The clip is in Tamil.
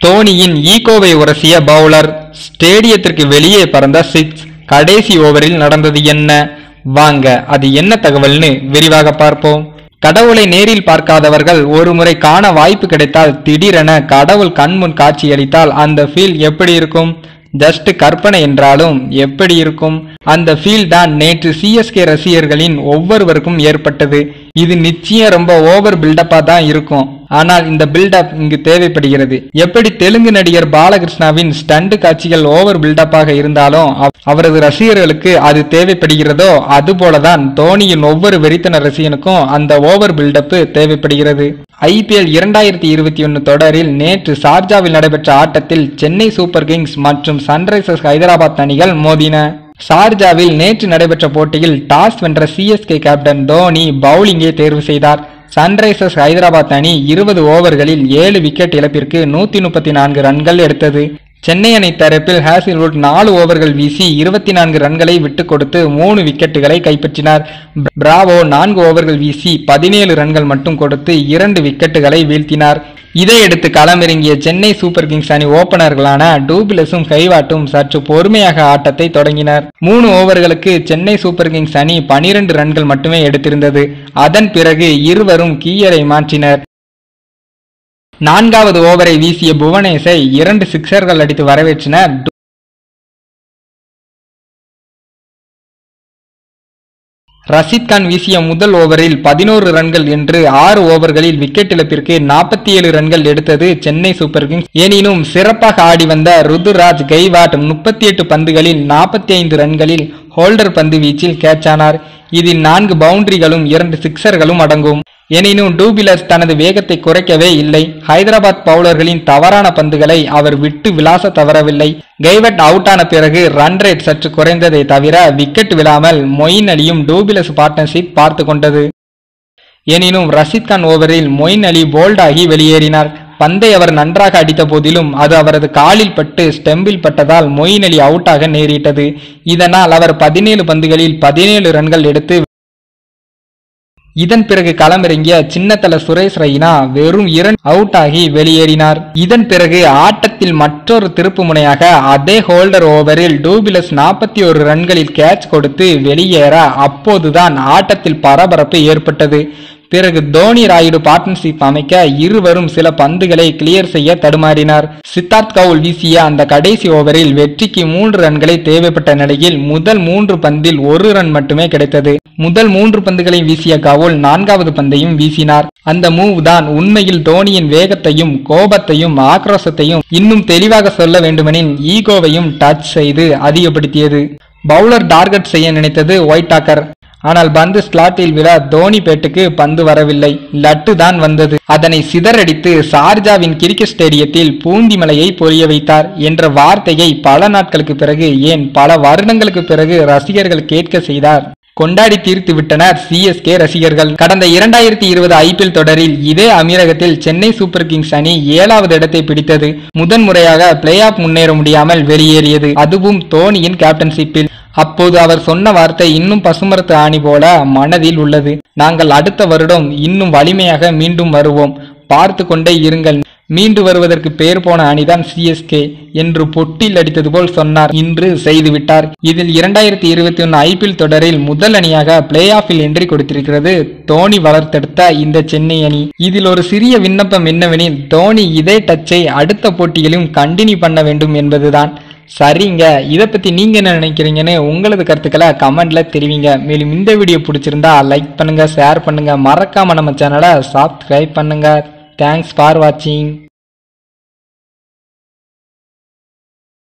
தோனியின் ஈகோவை உரசிய பவுலர் ஸ்டேடியத்திற்கு வெளியே பறந்த சிக்ஸ் கடைசி ஓவரில் நடந்தது என்ன வாங்க அது என்ன தகவல்னு விரிவாக பார்ப்போம் கடவுளை நேரில் பார்க்காதவர்கள் ஒரு முறை காண வாய்ப்பு கிடைத்தால் திடீரென கடவுள் கண்முன் காட்சியளித்தால் அந்த ஃபீல் எப்படி இருக்கும் ஜஸ்ட் கற்பனை என்றாலும் எப்படி இருக்கும் அந்த ஃபீல் தான் நேற்று சிஎஸ்கே ரசிகர்களின் ஒவ்வொருவருக்கும் ஏற்பட்டது இது நிச்சயம் ரொம்ப ஓவர் பில்டப்பா தான் இருக்கும் ஆனால் இந்த பில்டப் இங்கு தேவைப்படுகிறது எப்படி தெலுங்கு நடிகர் பாலகிருஷ்ணாவின் ஸ்டண்ட் காட்சிகள் ஓவர் பில்டப்பாக இருந்தாலும் அவ- அவரது ரசிகர்களுக்கு அது தேவைப்படுகிறதோ அதுபோலதான் தோனியின் ஒவ்வொரு வெறித்தன ரசிகனுக்கும் அந்த ஓவர் பில்டப் தேவைப்படுகிறது ஐபிஎல் இரண்டாயிரத்தி இருபத்தி ஒன்னு தொடரில் நேற்று ஷார்ஜாவில் நடைபெற்ற ஆட்டத்தில் சென்னை சூப்பர் கிங்ஸ் மற்றும் சன்ரைசர்ஸ் ஹைதராபாத் அணிகள் மோதின ஷார்ஜாவில் நேற்று நடைபெற்ற போட்டியில் டாஸ் வென்ற சிஎஸ்கே கேப்டன் தோனி பவுலிங்கை தேர்வு செய்தார் சன்ரைசர்ஸ் ஹைதராபாத் அணி இருபது ஓவர்களில் ஏழு விக்கெட் இழப்பிற்கு நூத்தி முப்பத்தி நான்கு ரன்கள் எடுத்தது சென்னை அணி தரப்பில் ஹேசில்வுட் நாலு ஓவர்கள் வீசி இருபத்தி நான்கு ரன்களை விட்டுக் கொடுத்து மூணு விக்கெட்டுகளை கைப்பற்றினார் பிராவோ நான்கு ஓவர்கள் வீசி பதினேழு ரன்கள் மட்டும் கொடுத்து இரண்டு விக்கெட்டுகளை வீழ்த்தினார் இதையடுத்து களமிறங்கிய சென்னை சூப்பர் கிங்ஸ் அணி ஓபனர்களான டூபிலஸும் கைவாட்டும் சற்று பொறுமையாக ஆட்டத்தை தொடங்கினர் மூணு ஓவர்களுக்கு சென்னை சூப்பர் கிங்ஸ் அணி பனிரெண்டு ரன்கள் மட்டுமே எடுத்திருந்தது அதன் பிறகு இருவரும் கீயரை மாற்றினர் நான்காவது ஓவரை வீசிய புவனேஷை இரண்டு சிக்சர்கள் அடித்து வரவேற்றனர் ரஷீத் கான் வீசிய முதல் ஓவரில் பதினோரு ரன்கள் என்று ஆறு ஓவர்களில் விக்கெட் இழப்பிற்கு நாற்பத்தி ஏழு ரன்கள் எடுத்தது சென்னை சூப்பர் கிங்ஸ் எனினும் சிறப்பாக ஆடி வந்த ருதுராஜ் கைவாட் முப்பத்தி எட்டு பந்துகளில் நாற்பத்தி ஐந்து ரன்களில் ஹோல்டர் பந்து வீச்சில் கேட்ச் ஆனார் இதில் நான்கு பவுண்டரிகளும் இரண்டு சிக்சர்களும் அடங்கும் எனினும் டூபிலஸ் தனது வேகத்தை குறைக்கவே இல்லை ஹைதராபாத் பவுலர்களின் தவறான பந்துகளை அவர் விட்டு விளாச தவறவில்லை கைவட் அவுட் ஆன பிறகு ரன் ரேட் சற்று குறைந்ததை தவிர விக்கெட் விழாமல் மொயின் அலியும் டூபிலஸ் பார்ட்னர்ஷிப் பார்த்து கொண்டது எனினும் ரஷீத் கான் ஓவரில் மொயின் அலி போல்டாகி வெளியேறினார் பந்தை அவர் நன்றாக அடித்த போதிலும் அது அவரது காலில் பட்டு ஸ்டெம்பில் பட்டதால் மொயின் அலி அவுட்டாக நேரிட்டது இதனால் அவர் பதினேழு பந்துகளில் பதினேழு ரன்கள் எடுத்து இதன் பிறகு களமிறங்கிய சின்னத்தல சுரேஷ் ரெய்னா வெறும் இரண்டு அவுட் ஆகி வெளியேறினார் இதன் பிறகு ஆட்டத்தில் மற்றொரு திருப்பு முனையாக அதே ஹோல்டர் ஓவரில் டூபிலஸ் நாற்பத்தி ஒரு ரன்களில் கேட்ச் கொடுத்து வெளியேற அப்போதுதான் ஆட்டத்தில் பரபரப்பு ஏற்பட்டது பிறகு தோனி ராயுடு பார்ட்னர்ஷிப் அமைக்க இருவரும் சில பந்துகளை கிளியர் செய்ய தடுமாறினார் சித்தார்த் கவுல் வீசிய அந்த கடைசி ஓவரில் வெற்றிக்கு மூன்று ரன்களை தேவைப்பட்ட நிலையில் முதல் மூன்று பந்தில் ஒரு ரன் மட்டுமே கிடைத்தது முதல் மூன்று பந்துகளை வீசிய கவுல் நான்காவது பந்தையும் வீசினார் அந்த மூவ் தான் உண்மையில் தோனியின் வேகத்தையும் கோபத்தையும் ஆக்ரோஷத்தையும் இன்னும் தெளிவாக சொல்ல வேண்டுமெனின் ஈகோவையும் டச் செய்து அதிகப்படுத்தியது பவுலர் டார்கெட் செய்ய நினைத்தது ஒயிட் டாக்கர் ஆனால் பந்து ஸ்லாட்டில் விழ தோனி பேட்டுக்கு பந்து வரவில்லை லட்டு தான் வந்தது அதனை சிதறடித்து சார்ஜாவின் கிரிக்கெட் ஸ்டேடியத்தில் பூந்திமலையை பொரிய வைத்தார் என்ற வார்த்தையை பல நாட்களுக்கு பிறகு ஏன் பல வருடங்களுக்கு பிறகு ரசிகர்கள் கேட்க செய்தார் கொண்டாடி தீர்த்து விட்டனர் சிஎஸ்கே ரசிகர்கள் கடந்த இரண்டாயிரத்தி இருபது ஐபிஎல் தொடரில் இதே அமீரகத்தில் சென்னை சூப்பர் கிங்ஸ் அணி ஏழாவது இடத்தை பிடித்தது முதன்முறையாக பிளே ஆஃப் முன்னேற முடியாமல் வெளியேறியது அதுவும் தோனியின் கேப்டன்ஷிப்பில் அப்போது அவர் சொன்ன வார்த்தை இன்னும் பசுமரத்து ஆணி போல மனதில் உள்ளது நாங்கள் அடுத்த வருடம் இன்னும் வலிமையாக மீண்டும் வருவோம் பார்த்து கொண்டே இருங்கள் மீண்டு வருவதற்கு பேர் போன அணிதான் சிஎஸ்கே என்று பொட்டில் அடித்தது போல் சொன்னார் இன்று செய்துவிட்டார் இதில் இரண்டாயிரத்தி இருபத்தி ஒன்னு ஐபிஎல் தொடரில் முதல் அணியாக பிளே ஆஃபில் என்ட்ரி கொடுத்திருக்கிறது தோனி வளர்த்தெடுத்த இந்த சென்னை அணி இதில் ஒரு சிறிய விண்ணப்பம் என்னவெனில் தோனி இதே டச்சை அடுத்த போட்டியிலும் கண்டினியூ பண்ண வேண்டும் என்பதுதான் சரிங்க இதை பத்தி நீங்க என்ன நினைக்கிறீங்கன்னு உங்களது கருத்துக்களை கமெண்ட்ல தெரிவிங்க மேலும் இந்த வீடியோ பிடிச்சிருந்தா லைக் பண்ணுங்க ஷேர் பண்ணுங்க மறக்காம நம்ம சேனலை சப்ஸ்கிரைப் பண்ணுங்க தேங்க்ஸ் ஃபார் வாட்சிங்